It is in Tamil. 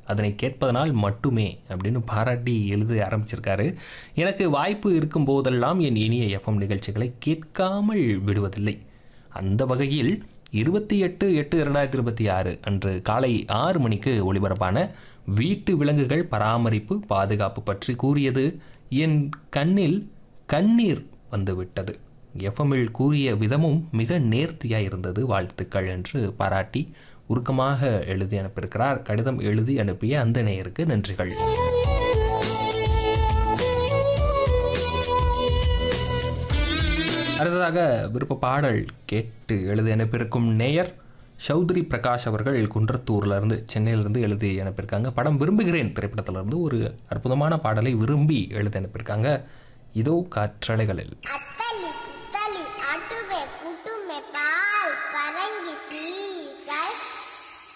அதனை கேட்பதனால் மட்டுமே அப்படின்னு பாராட்டி எழுத ஆரம்பிச்சிருக்காரு எனக்கு வாய்ப்பு இருக்கும் போதெல்லாம் என் இனிய எஃப்எம் நிகழ்ச்சிகளை கேட்காமல் விடுவதில்லை அந்த வகையில் இருபத்தி எட்டு எட்டு இரண்டாயிரத்தி இருபத்தி ஆறு அன்று காலை ஆறு மணிக்கு ஒளிபரப்பான வீட்டு விலங்குகள் பராமரிப்பு பாதுகாப்பு பற்றி கூறியது என் கண்ணில் கண்ணீர் வந்துவிட்டது எஃப்எம்மில் கூறிய விதமும் மிக நேர்த்தியாக இருந்தது வாழ்த்துக்கள் என்று பாராட்டி உருக்கமாக எழுதி அனுப்பியிருக்கிறார் கடிதம் எழுதி அனுப்பிய அந்த நேயருக்கு நன்றிகள் அடுத்ததாக விருப்ப பாடல் கேட்டு எழுதி அனுப்பியிருக்கும் நேயர் சௌத்ரி பிரகாஷ் அவர்கள் குன்றத்தூர்லேருந்து சென்னையிலேருந்து எழுதி அனுப்பியிருக்காங்க படம் விரும்புகிறேன் திரைப்படத்திலிருந்து ஒரு அற்புதமான பாடலை விரும்பி எழுதி அனுப்பியிருக்காங்க இதோ காற்றலைகளில் அத்த